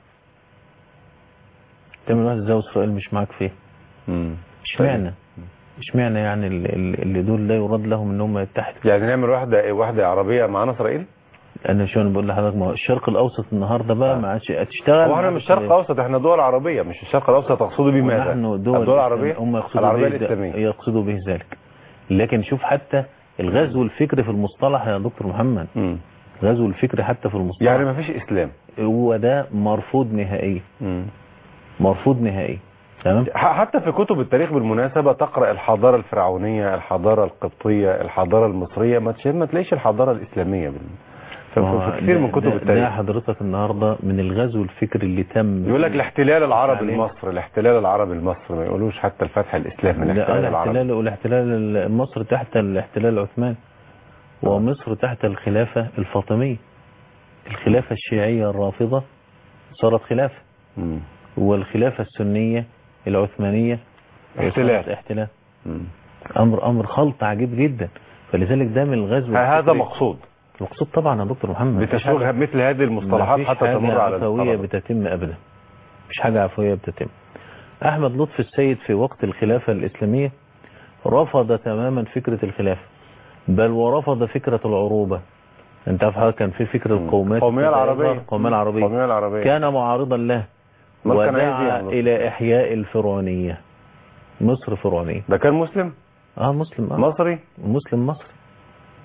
تعمل واحده ازاي اسرائيل مش معاك فيه مم. اشمعنى اشمعنى يعني ال- ال- اللي دول لا يراد لهم ان هم يتحدوا يعني نعمل واحدة واحدة عربية معانا اسرائيل انا شو انا بقول لحضرتك ما هو الشرق الاوسط النهارده بقى آه. ما عادش هتشتغل هو احنا مش الشرق الاوسط احنا دول عربية مش الشرق الاوسط تقصدوا بيه ماذا ونحن دول الدول العربية هم يقصدوا العربية به الاسلامية يقصدوا به ذلك لكن شوف حتى الغزو الفكري في المصطلح يا دكتور محمد مم. الغزو الفكري حتى في المصطلح يعني ما فيش اسلام هو ده مرفوض نهائيا مم. مرفوض نهائيا تمام ح- حتى في كتب التاريخ بالمناسبة تقرأ الحضارة الفرعونية الحضارة القبطية الحضارة المصرية ما تش- ما تلاقيش الحضارة الإسلامية بال... ف- ما هو في كثير ده- من كتب ده- ده التاريخ حضرتك النهارده من الغزو الفكري اللي تم يقول لك الاحتلال العربي عليه. لمصر الاحتلال العربي لمصر ما يقولوش حتى الفتح الإسلامي لا الاحتلال العربي الاحتلال والاحتلال مصر تحت الاحتلال العثماني ومصر تحت الخلافة الفاطمية الخلافة الشيعية الرافضة صارت خلافة مم. والخلافة السنية العثمانية احتلال. صارت احتلال مم. أمر أمر خلط عجيب جدا فلذلك ده من الغزو هذا الفكري. مقصود مقصود طبعا يا دكتور محمد مفيش بتشويغ حاجة- مثل هذه المصطلحات مفيش حتى حاجة تمر على عفوية الطلبة. بتتم أبدا مش حاجة عفوية بتتم أحمد لطفي السيد في وقت الخلافة الإسلامية رفض تماما فكرة الخلافة بل ورفض فكرة العروبة انت عارف حضرتك كان في فكرة القومية القومية العربية القومية العربية القومية العربية كان معارضا له ما كان عايز ودعا يعمل. إلى إحياء الفرعونية مصر فرعونية ده كان مسلم اه مسلم اه مصري مسلم مصري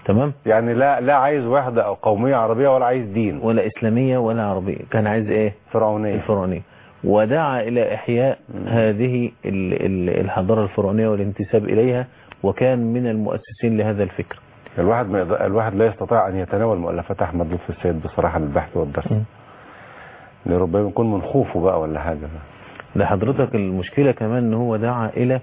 تمام يعني لا لا عايز وحده او قوميه عربيه ولا عايز دين ولا اسلاميه ولا عربيه كان عايز ايه فرعونيه الفرعونيه ودعا الى احياء مم. هذه ال- ال- الحضاره الفرعونيه والانتساب اليها وكان من المؤسسين لهذا الفكر الواحد ما يقدر- الواحد لا يستطيع ان يتناول مؤلفات احمد لطفي السيد بصراحه للبحث والدرس مم. لربما يكون من خوفه بقى ولا حاجه لحضرتك المشكلة كمان ان هو دعا الى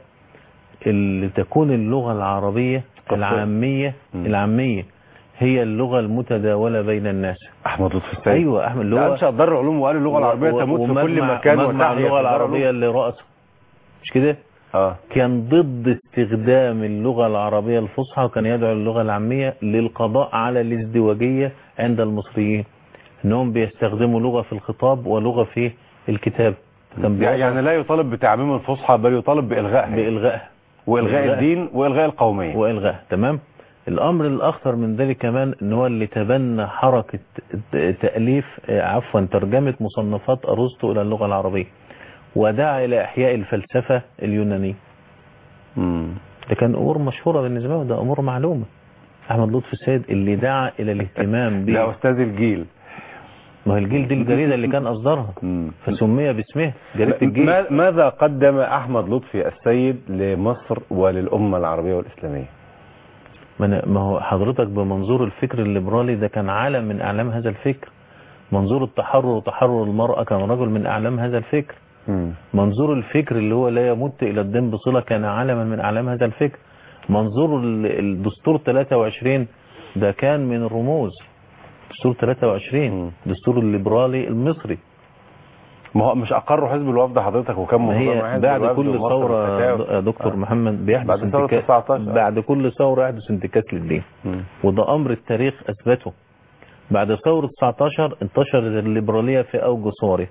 اللي تكون اللغة العربية قصير. العامية مم. العامية هي اللغة المتداولة بين الناس احمد لطفي السيد ايوه احمد اللي لا هو انشا دار العلوم وقال اللغه العربيه و- تموت في كل ومجمع- مكان مجمع وتحيا اللغة في دار العربية العلوم. اللي رأسه مش كده اه كان ضد استخدام اللغة العربية الفصحى وكان يدعو اللغة العامية للقضاء على الازدواجية عند المصريين انهم بيستخدموا لغة في الخطاب ولغة في الكتاب كان بيضع يعني لا يطالب بتعميم الفصحى بل يطالب بالغائها بإلغائها والغاء بإلغاء. الدين والغاء القوميه والغاء تمام الامر الاخطر من ذلك كمان ان هو اللي تبنى حركة تأليف آه، عفوا ترجمة مصنفات ارسطو الى اللغة العربية ودعا الى احياء الفلسفة اليونانية مم. ده كان امور مشهورة بالنسبة له ده امور معلومة احمد لطفي السيد اللي دعا الى الاهتمام ده ب استاذ الجيل ما هو الجيل دي الجريدة اللي كان اصدرها مم. فسمي باسمه جريدة الجيل ما- ماذا قدم احمد لطفي السيد لمصر وللامه العربيه والاسلاميه ما أنا- ما هو حضرتك بمنظور الفكر الليبرالي ده كان علم من اعلام هذا الفكر منظور التحرر وتحرر المرأة كان رجل من اعلام هذا الفكر مم. منظور الفكر اللي هو لا يمت الى الدين بصلة كان علما من اعلام هذا الفكر منظور ال- الدستور 23 ده كان من الرموز دستور 23 مم. دستور الليبرالي المصري ما هو مش اقروا حزب الوفد حضرتك وكم ما منظمة هي حزب بعد الوفد كل ومصر ثورة والفتاوى. يا دكتور آه. محمد بيحدث بعد ثورة انتكاس 19 بعد كل ثورة يحدث انتكاس للدين مم. وده امر التاريخ اثبته بعد ثورة 19 انتشرت الليبرالية في اوج صوره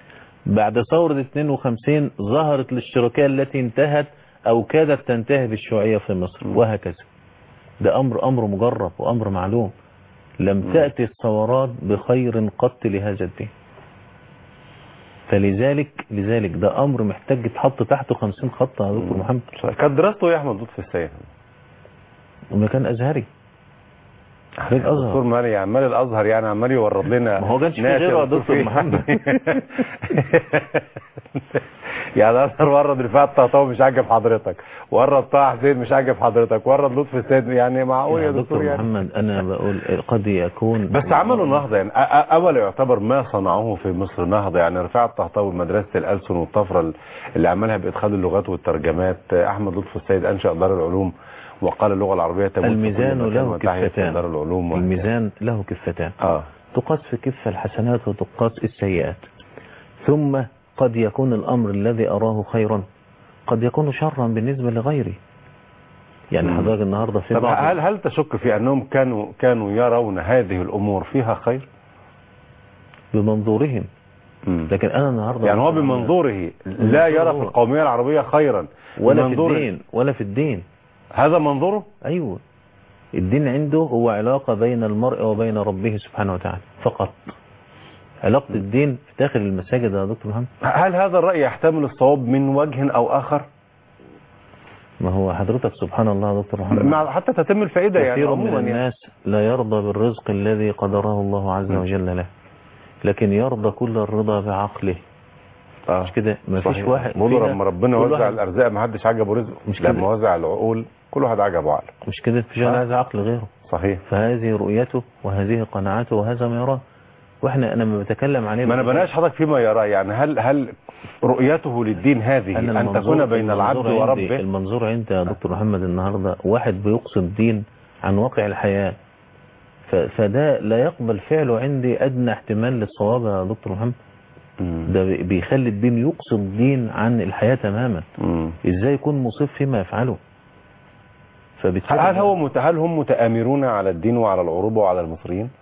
بعد ثورة 52 ظهرت الاشتراكية التي انتهت او كادت تنتهي بالشيوعية في مصر م. وهكذا ده امر امر مجرب وامر معلوم لم تأتي الثورات بخير قط لهذا الدين فلذلك لذلك ده امر محتاج يتحط تحته 50 خط يا دكتور مم. محمد كانت دراسته ايه يا احمد لطفي السيد ومكان ازهري خريج دكتور ازهر مالي عمال الازهر يعني عمال يورد لنا ما هو كانش في ناس غيره يا دكتور دكتور فيه. محمد. يعني الازهر ورد رفاعة الطهطاوي مش عاجب حضرتك ورد طه حسين مش عاجب حضرتك ورد لطفي السيد يعني معقول يا دكتور يعني محمد انا بقول قد يكون بس عملوا نهضة يعني أ- أ- أول يعتبر ما صنعوه في مصر نهضة يعني رفاعة الطهطاوي مدرسة الألسن والطفرة اللي عملها بإدخال اللغات والترجمات أحمد لطفي السيد أنشأ دار العلوم وقال اللغة العربية تموت في كل الميزان مكان له وتحيا في كفتان دار العلوم وهكذا. الميزان له كفتان اه تقاس في كفة الحسنات وتقاس السيئات ثم قد يكون الأمر الذي أراه خيرا قد يكون شرا بالنسبة لغيري يعني مم. حضرتك النهاردة في طب بعض هل هل تشك في أنهم كانوا كانوا يرون هذه الأمور فيها خير؟ بمنظورهم مم. لكن أنا النهاردة يعني هو بمنظوره لا يرى في القومية العربية خيرا ولا في بمنظوره. الدين ولا في الدين هذا منظوره؟ أيوه الدين عنده هو علاقة بين المرء وبين ربه سبحانه وتعالى فقط علاقة الدين في داخل المساجد يا دكتور محمد هل هذا الرأي يحتمل الصواب من وجه أو آخر؟ ما هو حضرتك سبحان الله يا دكتور محمد مع حتى تتم الفائدة يعني كثير من عموما يعني الناس لا يرضى بالرزق الذي قدره الله عز م. وجل له لكن يرضى كل الرضا بعقله آه. مش كده ما فيش صحيح. واحد بيقولوا فينا- لما ربنا كل وزع واحد- الارزاق ما حدش عجبه رزقه مش كده. لما وزع العقول كل واحد عجبه عقله مش كده مفيش واحد آه. عايز عقل غيره صحيح فهذه رؤيته وهذه قناعته وهذا ما يراه واحنا انا لما بتكلم عليه ما انا بناقش حضرتك فيما يراه يعني هل هل رؤيته للدين هذه أنا ان المنظور- تكون بين العبد المنظور عندي- وربه المنظور عندي يا دكتور محمد النهارده واحد بيقصد دين عن واقع الحياة ف- فده لا يقبل فعله عندي ادنى احتمال للصواب يا دكتور محمد مم. ده بي- بيخلي الدين يقصد دين عن الحياة تماما مم. ازاي يكون مصيب فيما يفعله فبالتالي هل هو مت... هل هم متآمرون على الدين وعلى العروبة وعلى المصريين؟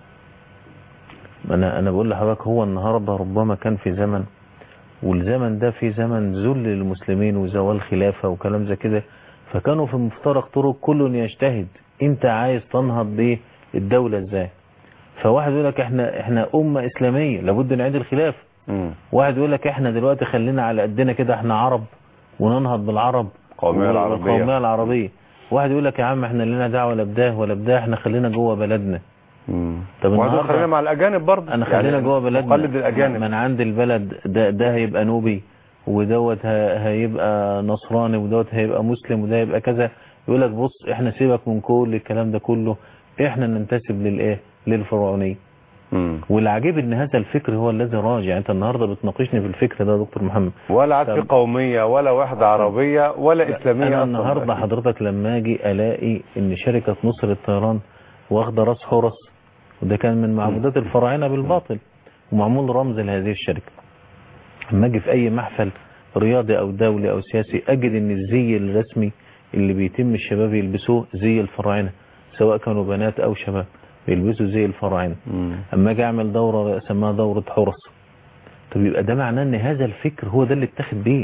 انا انا بقول لحضرتك هو النهارده ربما كان في زمن والزمن ده في زمن ذل للمسلمين وزوال خلافه وكلام زي كده فكانوا في مفترق طرق كل يجتهد انت عايز تنهض بالدوله ازاي فواحد يقول لك احنا احنا امه اسلاميه لابد نعيد الخلافه مم. واحد يقول لك احنا دلوقتي خلينا على قدنا كده احنا عرب وننهض بالعرب القومية العربية. والقومية العربية واحد يقول لك يا عم احنا لنا دعوه ولا بده ولا بده احنا خلينا جوه بلدنا مم. طب وهدول النهاردة- خلينا مع الاجانب برضه انا خلينا جوه بلدنا مقلد الاجانب من عند البلد ده ده هيبقى نوبي ودوت ه- هيبقى نصراني ودوت هيبقى مسلم وده هيبقى كذا يقول لك بص احنا سيبك من كل الكلام ده كله احنا ننتسب للايه للفرعونيه مم. والعجيب ان هذا الفكر هو الذي راجع انت النهارده بتناقشني في الفكر ده يا دكتور محمد ولا عاد في طب- قوميه ولا وحده عربيه ولا اسلاميه انا أصلاً. النهارده حضرتك لما اجي الاقي ان شركه نصر الطيران واخده راس حرس وده كان من معبودات الفراعنه بالباطل ومعمول رمز لهذه الشركه لما اجي في اي محفل رياضي او دولي او سياسي اجد ان الزي الرسمي اللي بيتم الشباب يلبسوه زي الفراعنه سواء كانوا بنات او شباب بيلبسوا زي الفراعنه مم. اما اجي اعمل دوره اسميها دوره حرس طب يبقى ده معناه ان هذا الفكر هو ده اللي اتخذ بيه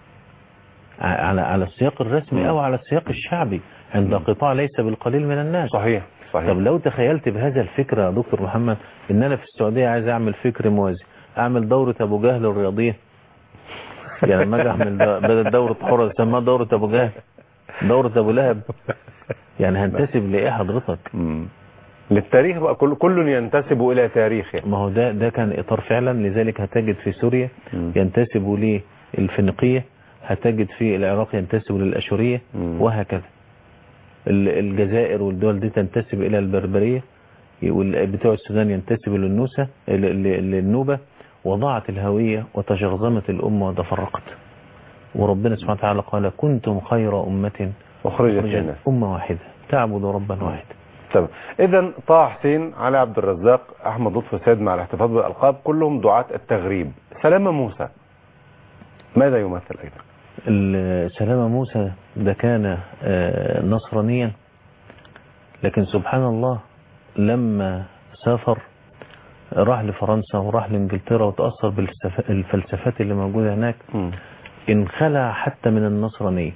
ع- على على السياق الرسمي مم. او على السياق الشعبي عند قطاع ليس بالقليل من الناس صحيح صحيح طب لو تخيلت بهذا الفكر يا دكتور محمد ان انا في السعوديه عايز اعمل فكر موازي اعمل دوره ابو جهل الرياضيه يعني لما اجي اعمل دو- بدل دوره حرس اسميها دوره ابو جهل دوره ابو لهب يعني هنتسب لايه حضرتك مم. للتاريخ بقى كل كل ينتسب الى تاريخه ما هو ده ده كان اطار فعلا لذلك هتجد في سوريا مم. ينتسب للفينيقيه هتجد في العراق ينتسب للاشوريه مم. وهكذا ال- الجزائر والدول دي تنتسب الى البربريه وال- بتوع السودان ينتسبوا للنوسه ل- ل- للنوبه وضاعت الهويه وتجرذمت الامه وتفرقت وربنا سبحانه وتعالى قال كنتم خير امه اخرجت أخرجت للناس امه واحده تعبد ربا واحدا تمام اذا طه حسين علي عبد الرزاق احمد لطفي السيد مع الاحتفاظ بالالقاب كلهم دعاة التغريب سلامة موسى ماذا يمثل ايضا ال- سلامة موسى ده كان آه، نصرانيا لكن سبحان الله لما سافر راح لفرنسا وراح لانجلترا وتأثر بالفلسفات اللي موجودة هناك مم. انخلع حتى من النصرانية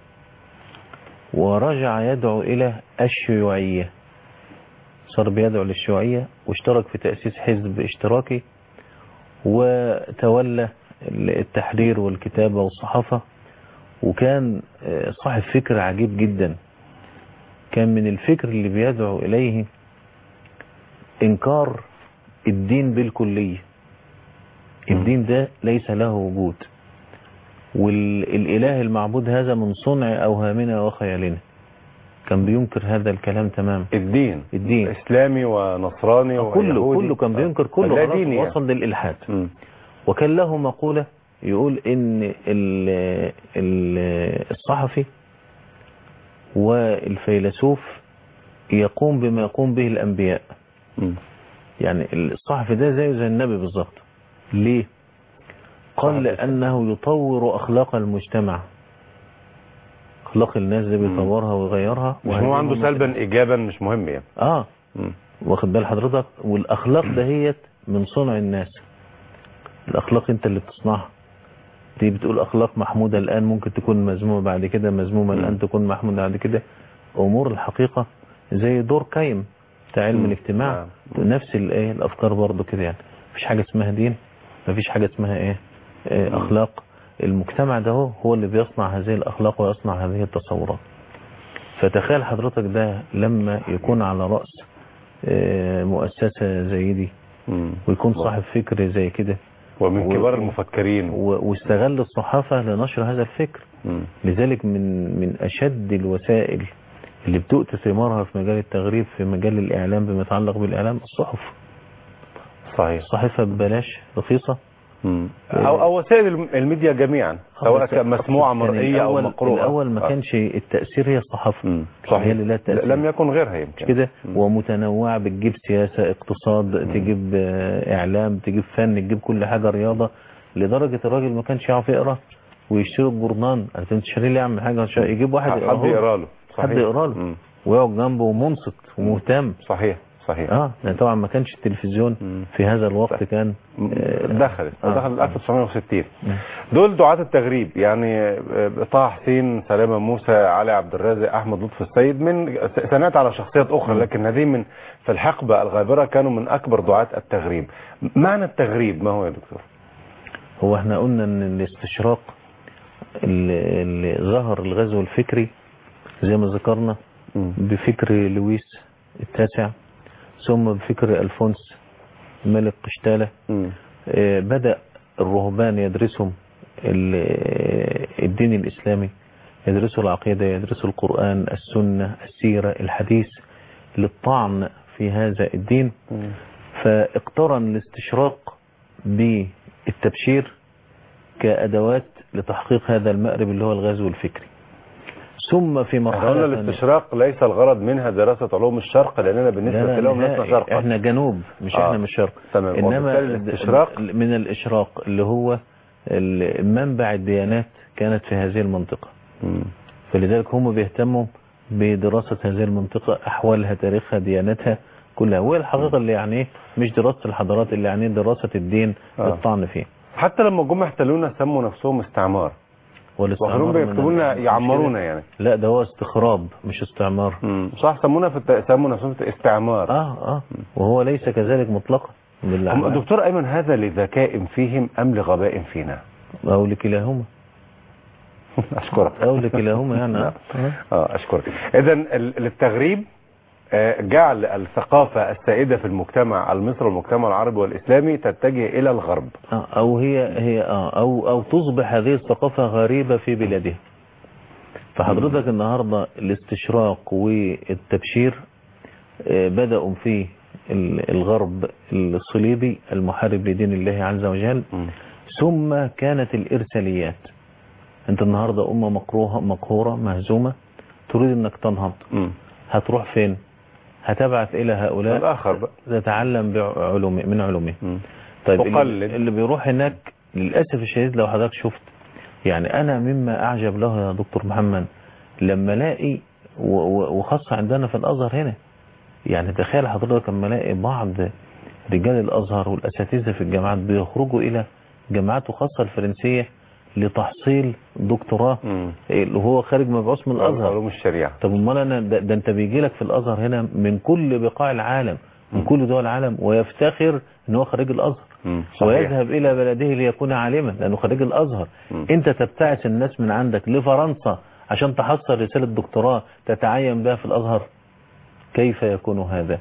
ورجع يدعو إلى الشيوعية صار بيدعو للشيوعية واشترك في تأسيس حزب اشتراكي وتولى التحرير والكتابة والصحافة وكان آه، صاحب فكر عجيب جدا كان من الفكر اللي بيدعو إليه إنكار الدين بالكلية الدين ده ليس له وجود والإله المعبود هذا من صنع أوهامنا وخيالنا كان بينكر هذا الكلام تماما الدين الدين. اسلامي ونصراني كله ويهودي. كله كان بينكر كله لا خلاص ديني يعني. وصل للإلحاد مم. وكان له مقولة يقول ان ال- ال- الصحفي والفيلسوف يقوم بما يقوم به الأنبياء مم. يعني الصحفي ده زيه زي النبي بالظبط ليه قال صحفي. لأنه يطور أخلاق المجتمع أخلاق الناس ده بيطورها ويغيرها مش وهذه هو عنده هم- سلبا ايجابا مش مهم يعني اه مم. واخد بال حضرتك والاخلاق دهيت من صنع الناس الاخلاق انت اللي بتصنعها دي بتقول اخلاق محموده الان ممكن تكون مذمومه بعد كده مذمومه مم. الان تكون محموده بعد كده امور الحقيقه زي دور قايم بتاع علم مم. الاجتماع نعم. نفس الايه الافكار برضو كده يعني مفيش حاجه اسمها دين مفيش حاجه اسمها ايه آه، مم. اخلاق المجتمع ده هو هو اللي بيصنع هذه الاخلاق ويصنع هذه التصورات فتخيل حضرتك ده لما يكون على رأس آه، مؤسسة زي دي مم. ويكون صاحب فكر زي كده ومن و- كبار و- المفكرين و- واستغل الصحافة لنشر هذا الفكر مم. لذلك من من أشد الوسائل اللي بتؤتي ثمارها في مجال التغريب في مجال الإعلام بما يتعلق بالإعلام الصحف صحيح صحيفة ببلاش رخيصة مم. او او وسائل الم- الميديا جميعا سواء كان مسموعه كان مرئيه او الأول- مقروءه الأول ما آه. كانش التأثير هي الصحافة مم. هي صحيح اللي لها تأثير. لم يكن غيرها يمكن مش كده مم. ومتنوعة بتجيب سياسة اقتصاد تجيب آه، اعلام تجيب فن تجيب كل حاجة رياضة لدرجة الراجل ما كانش يعرف يقرا ويشتري الجورنان انت بتشتري ليه يعمل حاجة عشان يجيب واحد حد يقراه له. يقرا له حد يقرا له مم. ويقعد جنبه ومنصت ومهتم صحيح صحيح اه يعني طبعا ما كانش التلفزيون مم. في هذا الوقت كان م- آه، دخلت آه. دخلت 1960 مم. دول دعاة التغريب يعني آه، طه حسين سلامة موسى علي عبد الرازق احمد لطفي السيد من س- سنات على شخصيات اخرى مم. لكن هذه من في الحقبة الغابرة كانوا من اكبر دعاة التغريب معنى التغريب ما هو يا دكتور هو احنا قلنا ان الاستشراق اللي, اللي ظهر الغزو الفكري زي ما ذكرنا مم. بفكر لويس التاسع ثم بفكر ألفونس ملك قشتالة مم. آه، بدأ الرهبان يدرسوا ال- الدين الإسلامي يدرسوا العقيدة يدرسوا القرآن السنة السيرة الحديث للطعن في هذا الدين مم. فاقترن الاستشراق بالتبشير كأدوات لتحقيق هذا المأرب اللي هو الغزو الفكري ثم في قلنا مرحلة ثانية- الاستشراق ليس الغرض منها دراسة علوم الشرق لأننا لا بالنسبة لا لهم نهائي. لسنا شرقا احنا جنوب مش آه. احنا مش شرق تمام. انما وبالتالي الاستشراق- من الاشراق اللي هو ال- منبع الديانات كانت في هذه المنطقة مم. فلذلك هم بيهتموا بدراسة هذه المنطقة أحوالها تاريخها ديانتها كلها وهي الحقيقة اللي يعني إيه؟ مش دراسة الحضارات اللي يعني دراسة الدين آه. للطعن فيه حتى لما جم احتلونا سموا نفسهم استعمار والاستعمار واخرون من- بيكتبوا لنا مش يعمرونا كده؟ يعني لا ده هو استخراب مش استعمار مم. صح سمونا في الت... سموا نفسهم في استعمار اه اه وهو ليس كذلك مطلقا هم بالأعمال. دكتور ايمن هذا لذكاء فيهم ام لغباء فينا او لكلاهما اشكرك او لكلاهما يعني نعم. آه. اه اشكرك اذا التغريب آه، جعل الثقافة السائدة في المجتمع المصري والمجتمع العربي والإسلامي تتجه إلى الغرب آه، او هي هي اه او او تصبح هذه الثقافة غريبة في بلادها فحضرتك النهاردة الاستشراق والتبشير آه، بدأوا في ال- الغرب الصليبي المحارب لدين الله عز وجل ثم كانت الإرساليات انت النهاردة أمة مقروها مقهورة مهزومة تريد انك تنهض مم. هتروح فين هتبعث إلى هؤلاء الآخر بقى تتعلم بعلوم من علومه مم. طيب اللي, تقلد. اللي بيروح هناك للأسف الشديد لو حضرتك شفت يعني أنا مما أعجب له يا دكتور محمد لما الاقي و- و- وخاصة عندنا في الأزهر هنا يعني تخيل حضرتك لما الاقي بعض رجال الأزهر والأساتذة في الجامعات بيخرجوا إلى جامعات وخاصة الفرنسية لتحصيل دكتوراه مم. اللي هو خارج مبعوث من الأزهر علوم الشريعة طب امال انا ده, ده انت بيجي لك في الازهر هنا من كل بقاع العالم من كل دول العالم ويفتخر ان هو خريج الازهر مم. صحيح. ويذهب الى بلده ليكون عالما لانه خريج الازهر مم. انت تبتعث الناس من عندك لفرنسا عشان تحصل رسالة دكتوراه تتعين بها في الازهر كيف يكون هذا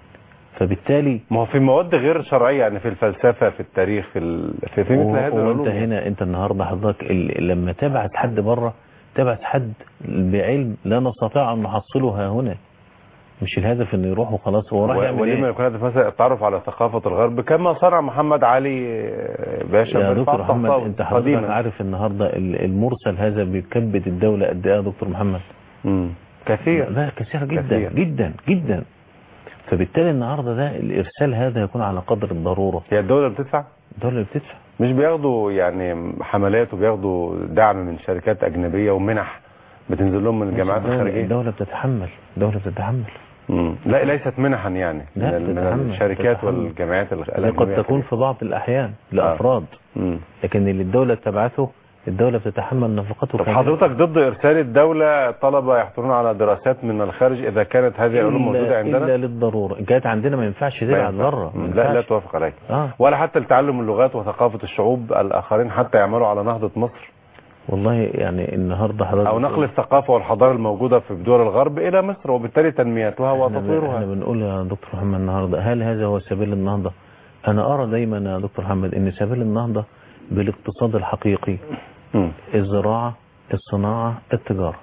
فبالتالي ما هو في مواد غير شرعية يعني في الفلسفة في التاريخ في ال... في, في مثل هذه وانت العلوم يعني. هنا انت النهارده حضرتك ال- لما تبعت حد بره تبعت حد بعلم لا نستطيع ان نحصله ها هنا مش الهدف انه يروح وخلاص هو راح و- يعمل ولما ايه يكون هدف مثلا التعرف على ثقافة الغرب كما صنع محمد علي باشا يا بن دكتور فاطمة محمد طاووس انت حضرتك قديما. عارف النهارده ال- المرسل هذا بيكبد الدوله قد ايه يا دكتور محمد مم. كثير لا كثير جدا كثير. جدا جدا فبالتالي النهارده ده الارسال هذا يكون على قدر الضروره هي الدولة بتدفع الدوله اللي بتدفع مش بياخدوا يعني حملات وبياخدوا دعم من شركات أجنبية ومنح بتنزل لهم من الجامعات الدولة- الخارجية الدوله بتتحمل الدوله بتتحمل مم. لا ليست منحا يعني من, لا، ال- من تتحمل- الشركات تتحمل. والجامعات الغ- هي الأجنبية قد تكون في بعض الاحيان لافراد مم. لكن اللي الدوله تبعته الدوله بتتحمل نفقته طب كاملة. حضرتك ضد إرسال الدولة طلبة يحصلون على دراسات من الخارج إذا كانت هذه العلوم موجودة إلا, عندنا الا للضروره إن كانت عندنا ما ينفعش ما تبعت ينفع. بره ما مم. لا لا ينفعش. توافق عليك اه ولا حتى لتعلم اللغات وثقافة الشعوب الآخرين حتى يعملوا على نهضة مصر والله يعني النهارده حضرتك أو نقل الثقافة والحضارة الموجودة في دول الغرب إلى مصر وبالتالي تنميتها احنا, ب- احنا وتطويرها بنقول يا دكتور محمد النهارده هل هذا هو سبيل النهضه انا ارى دايما يا دكتور محمد ان سبيل النهضه بالاقتصاد الحقيقي مم. الزراعه الصناعه التجاره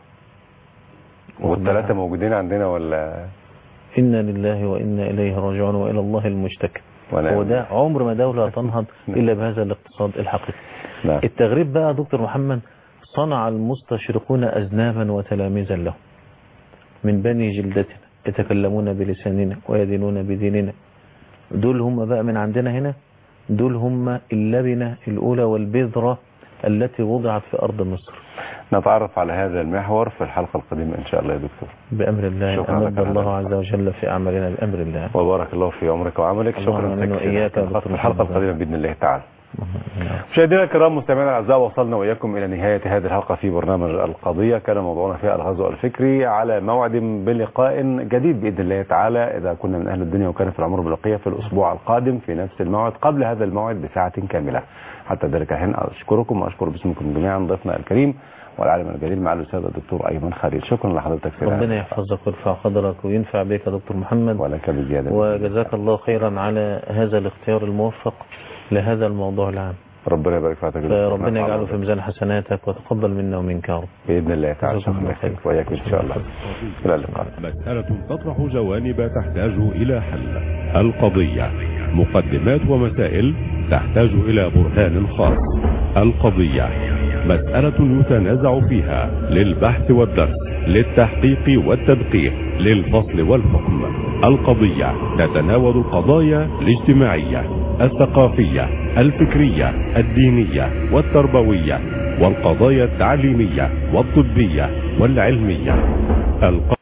والثلاثة موجودين عندنا ولا انا لله وانا اليه راجعون والى الله المشتكى ولا هو ده عمر ما دوله تنهض نعم. الا بهذا الاقتصاد الحقيقي نعم. التغريب بقى يا دكتور محمد صنع المستشرقون أذنابا وتلاميذا له من بني جلدتنا يتكلمون بلساننا ويدينون بديننا دول هم بقى من عندنا هنا دول هم اللبنة الأولى والبذرة التي وضعت في أرض مصر نتعرف على هذا المحور في الحلقة القادمة إن شاء الله يا دكتور بأمر الله شكرا لك أمد على الله هذا. عز وجل في أعمالنا بأمر الله وبارك الله في عمرك وعملك اللهم شكرا آمين لك وإياك يا في دكتور الحلقة محمد. القادمة بإذن الله تعالى مشاهدينا الكرام مستمعينا الاعزاء وصلنا واياكم الى نهايه هذه الحلقه في برنامج القضيه كان موضوعنا فيها الغزو الفكري على موعد بلقاء جديد باذن الله تعالى اذا كنا من اهل الدنيا وكان في العمر بلقيه في الاسبوع القادم في نفس الموعد قبل هذا الموعد بساعه كامله حتى ذلك الحين اشكركم واشكر باسمكم جميعا ضيفنا الكريم والعالم الجليل مع الاستاذ الدكتور ايمن خليل شكرا لحضرتك سيدي ربنا يحفظك ويرفع قدرك وينفع بك يا دكتور محمد ولك بزياده وجزاك الله خيرا على هذا الاختيار الموفق لهذا الموضوع العام ربنا يبارك في حضرتك يا دكتور. فربنا نفع يجعله في الله. ميزان حسناتك وتقبل منا ومنك يا رب باذن الله تعالى جزاكم الله شكرا خير. لك واياك ان شاء الله الى اللقاء مسألة تطرح جوانب تحتاج إلى حل القضية مقدمات ومسائل تحتاج إلى برهان خاص القضية مسألة يتنازع فيها للبحث والدرس للتحقيق والتدقيق للفصل والحكم القضية تتناول القضايا الاجتماعية الثقافية الفكرية الدينية والتربوية والقضايا التعليمية والطبية والعلمية الق...